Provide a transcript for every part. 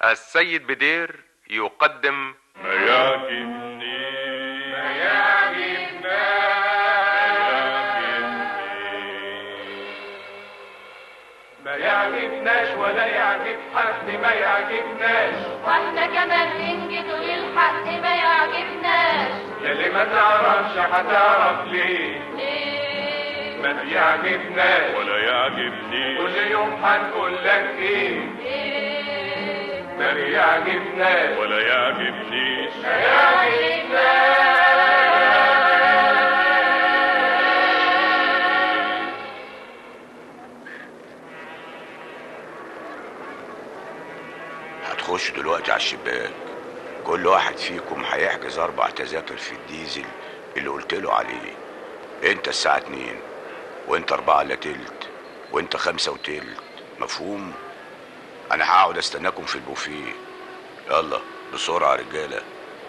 السيد بدير يقدم ما يعجبني ما يعجبنا ما يعجبناش ولا يعجب حد ما يعجبناش واحنا كمان ننجد للحق ما يعجبناش يلي ما تعرفش هتعرف ليه ليه ما بيعجبناش ولا يعجبني كل يوم هنقول لك ايه ليه ما بيعجبناش ولا يعجبنيش هتخش دلوقتي على الشباك كل واحد فيكم هيحجز اربع تذاكر في الديزل اللي قلت له عليه انت الساعة اتنين وانت اربعة الا تلت وانت خمسة وتلت مفهوم انا هقعد استناكم في البوفيه يلا بسرعة يا رجالة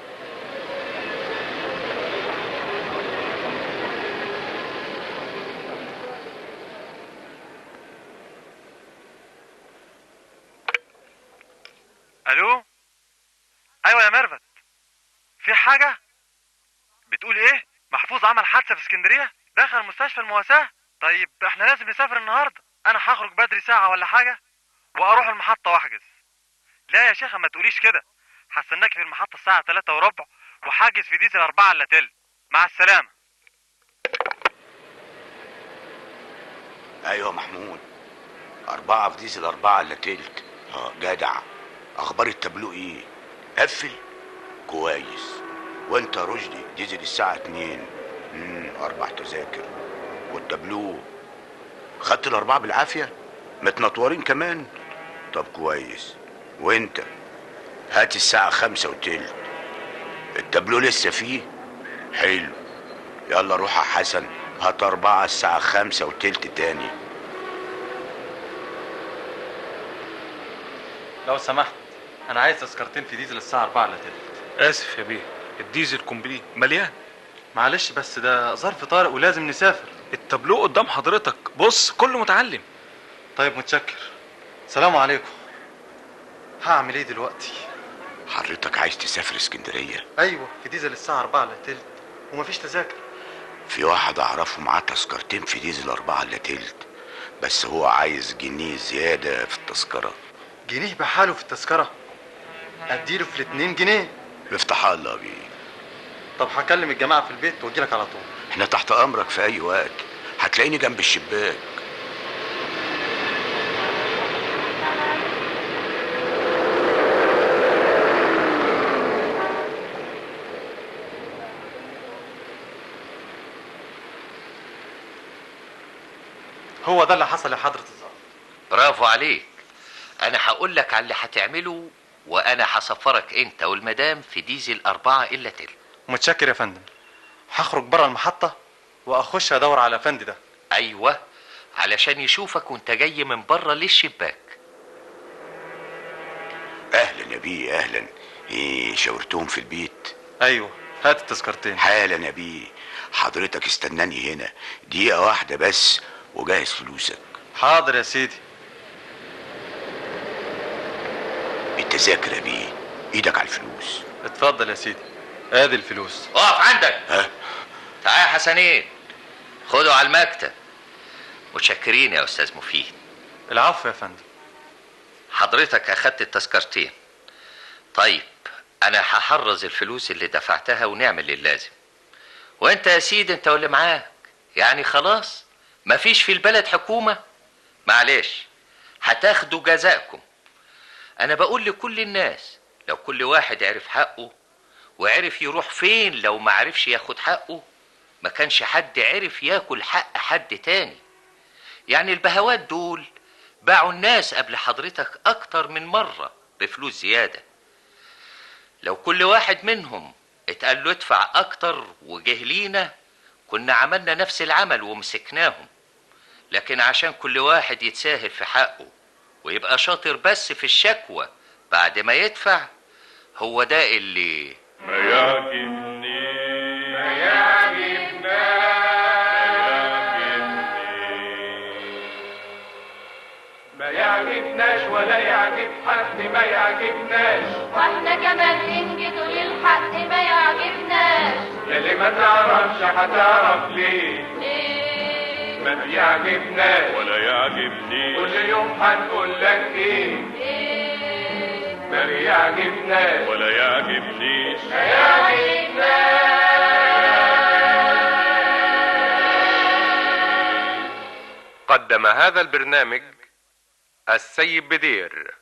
الو ايوه يا ميرفت في حاجه بتقول ايه محفوظ عمل حادثه في اسكندريه دخل مستشفى المواساه طيب احنا لازم نسافر النهارده انا هخرج بدري ساعه ولا حاجه واروح المحطه واحجز لا يا شيخه ما تقوليش كده هستناك في المحطه الساعه 3 وربع وحاجز في ديزل 4 الا تل مع السلامه ايوه محمود اربعة في ديزل اربعة الا تلت اه جدع اخبار التابلو ايه قفل كويس وانت يا رشدي ديزل الساعة اتنين امم اربع تذاكر والتابلو خدت الاربعة بالعافية متنطورين كمان طب كويس وانت هات الساعة خمسة وتلت التابلو لسه فيه حلو يلا روح يا حسن هات أربعة الساعة خمسة وتلت تاني لو سمحت انا عايز تذكرتين في ديزل الساعه 4 الا تلت اسف يا بيه الديزل كومبليت مليان معلش بس ده ظرف طارئ ولازم نسافر التابلو قدام حضرتك بص كله متعلم طيب متشكر سلام عليكم هعمل ايه دلوقتي حضرتك عايز تسافر اسكندرية ايوه في ديزل الساعه 4 الا تلت ومفيش تذاكر في واحد أعرفه معاه تذكرتين في ديزل أربعة إلا تلت بس هو عايز جنيه زيادة في التذكرة جنيه بحاله في التذكره اديله في الاتنين جنيه افتح الله بيه طب هكلم الجماعه في البيت واجيلك على طول احنا تحت أمرك في أي وقت هتلاقيني جنب الشباك هو ده اللي حصل يا حضره الظابط برافو عليك انا هقول لك على اللي هتعمله وانا هسفرك انت والمدام في ديزل أربعة الا تلت متشكر يا فندم هخرج بره المحطه واخش ادور على فندي ده ايوه علشان يشوفك وانت جاي من بره للشباك أهلا يا بيه أهلا إيه شاورتهم في البيت ايوه هات التذكرتين حالا يا بيه حضرتك استناني هنا دقيقة واحدة بس وجهز فلوسك حاضر يا سيدي التذاكر يا بيه ايدك على الفلوس اتفضل يا سيدي ادي الفلوس اقف عندك ها تعال يا حسنين خدوا على المكتب متشكرين يا استاذ مفيد العفو يا فندم حضرتك اخدت التذكرتين طيب انا هحرز الفلوس اللي دفعتها ونعمل اللازم وانت يا سيدي انت واللي معاك يعني خلاص مفيش في البلد حكومة معلش هتاخدوا جزاءكم انا بقول لكل الناس لو كل واحد عرف حقه وعرف يروح فين لو ما عرفش ياخد حقه ما كانش حد عرف ياكل حق حد تاني يعني البهوات دول باعوا الناس قبل حضرتك أكتر من مرة بفلوس زيادة لو كل واحد منهم اتقال له ادفع أكتر وجه لينا كنا عملنا نفس العمل ومسكناهم لكن عشان كل واحد يتساهل في حقه ويبقى شاطر بس في الشكوى بعد ما يدفع هو ده اللي ما يعجبني ما يعجبنا ما يعجبناش ولا يعجب حد ما يعجبناش واحنا كمان ننجد للحق ما يعجبناش يلي ما تعرفش هتعرف ليه ليه ما بيعجبناش ولا يعجبني كل يوم هنقول لك ايه ليه ما بيعجبناش ولا يعجبنيش قدم هذا البرنامج السيد بدير